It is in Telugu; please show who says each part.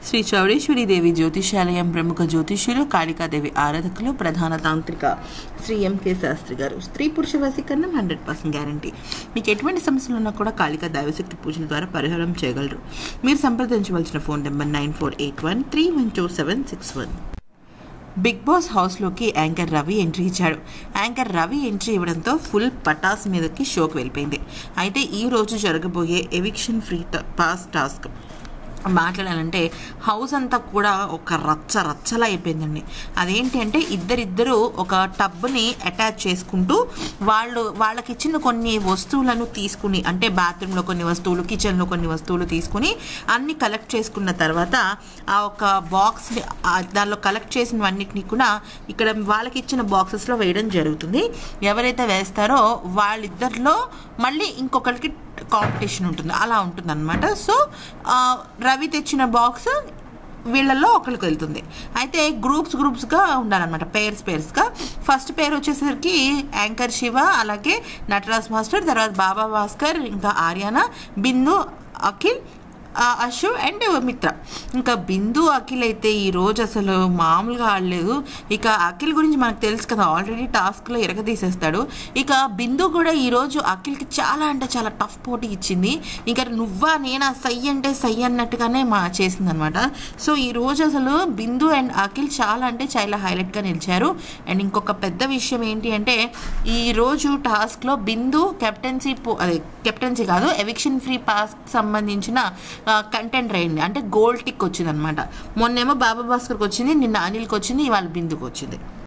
Speaker 1: శ్రీ చౌడేశ్వరి దేవి జ్యోతిషాలయం ప్రముఖ జ్యోతిష్యులు కాళికాదేవి ఆరాధకులు ప్రధాన తాంత్రిక శ్రీ ఎంకే శాస్త్రి గారు స్త్రీ పురుష వశీకరణం హండ్రెడ్ పర్సెంట్ గ్యారంటీ మీకు ఎటువంటి సమస్యలు ఉన్నా కూడా కాళికా దైవశక్తి పూజల ద్వారా పరిహారం చేయగలరు మీరు సంప్రదించవలసిన phone number nine four eight one three one two seven six one Bigg Boss హౌస్లోకి యాంకర్ రవి ఎంట్రీ ఇచ్చాడు యాంకర్ రవి ఎంట్రీ ఇవ్వడంతో ఫుల్ పటాస్ మీదకి షోకి వెళ్ళిపోయింది అయితే ఈ రోజు జరగబోయే ఎవిక్షన్ ఫ్రీ పాస్ టాస్క్ మాట్లాడాలంటే హౌస్ అంతా కూడా ఒక రచ్చ రచ్చలా అయిపోయిందండి అదేంటి అంటే ఇద్దరిద్దరు ఒక టబ్ని అటాచ్ చేసుకుంటూ వాళ్ళు వాళ్ళకి ఇచ్చిన కొన్ని వస్తువులను తీసుకుని అంటే బాత్రూంలో కొన్ని వస్తువులు కిచెన్లో కొన్ని వస్తువులు తీసుకుని అన్ని కలెక్ట్ చేసుకున్న తర్వాత ఆ ఒక బాక్స్ని దానిలో కలెక్ట్ చేసినవన్నిటిని కూడా ఇక్కడ వాళ్ళకి ఇచ్చిన బాక్సెస్లో వేయడం జరుగుతుంది ఎవరైతే వేస్తారో వాళ్ళిద్దరిలో మళ్ళీ ఇంకొకరికి కాంపిటీషన్ ఉంటుంది అలా ఉంటుంది అనమాట సో రవి తెచ్చిన బాక్స్ వీళ్ళల్లో ఒకరికి వెళ్తుంది అయితే గ్రూప్స్ గ్రూప్స్గా ఉండాలన్నమాట పేర్స్ పేర్స్గా ఫస్ట్ పేరు వచ్చేసరికి యాంకర్ శివ అలాగే నటరాజ్ మాస్టర్ తర్వాత బాబా భాస్కర్ ఇంకా ఆర్యానా బిందు అఖిల్ అశు అండ్ మిత్ర ఇంకా బిందు అఖిల్ అయితే ఈరోజు అసలు మామూలుగా ఆడలేదు ఇక అఖిల్ గురించి మనకు తెలుసు కదా ఆల్రెడీ టాస్క్లో ఎరగదీసేస్తాడు ఇక బిందు కూడా ఈరోజు అఖిల్కి చాలా అంటే చాలా టఫ్ పోటీ ఇచ్చింది ఇంకా నువ్వా నేనా సై అంటే సై అన్నట్టుగానే మా చేసిందనమాట సో ఈరోజు అసలు బిందు అండ్ అఖిల్ చాలా అంటే చాలా హైలైట్గా నిలిచారు అండ్ ఇంకొక పెద్ద విషయం ఏంటి అంటే ఈరోజు టాస్క్లో బిందు కెప్టెన్సీ పో అదే కెప్టెన్సీ కాదు ఎవిక్షన్ ఫ్రీ పాస్ సంబంధించిన కంటెంట్ అయింది అంటే గోల్డ్ టిక్ వచ్చింది అనమాట మొన్నేమో బాబా భాస్కర్కి వచ్చింది నిన్న అనిల్కి వచ్చింది ఇవాళ బిందుకు వచ్చింది